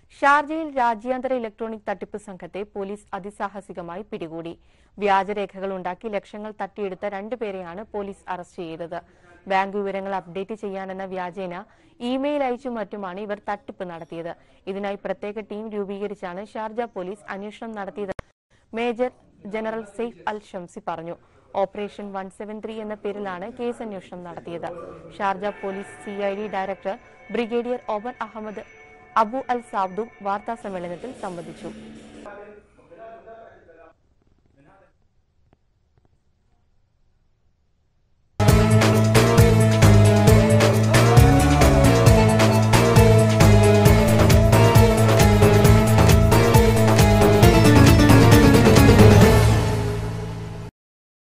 ഷാർജയിൽ രാജ്യാന്തര ഇലക്ട്രോണിക് തട്ടിപ്പ് സംഘത്തെ പോലീസ് അതിസാഹസികമായി പിടികൂടി വ്യാജരേഖകൾ ഉണ്ടാക്കി ലക്ഷങ്ങൾ തട്ടിയെടുത്ത രണ്ടുപേരെയാണ് പോലീസ് അറസ്റ്റ് ചെയ്തത് ബാങ്ക് വിവരങ്ങൾ അപ്ഡേറ്റ് ചെയ്യാനെന്ന വ്യാജേന ഇമെയിൽ അയച്ചും മറ്റുമാണ് ഇവർ തട്ടിപ്പ് നടത്തിയത് ഇതിനായി പ്രത്യേക ടീം രൂപീകരിച്ചാണ് ഷാർജ പോലീസ് അന്വേഷണം നടത്തിയത് major general Saif Al Shamsi പറഞ്ഞു ഓപ്പറേഷൻ വൺ സെവൻ ത്രീ എന്ന പേരിലാണ് കേസ് അന്വേഷണം നടത്തിയത് Sharjah police CID director brigadier Omar Ahmed Abu Al സാബ്ദും വാർത്താ സമ്മേളനത്തിൽ സംബന്ധിച്ചു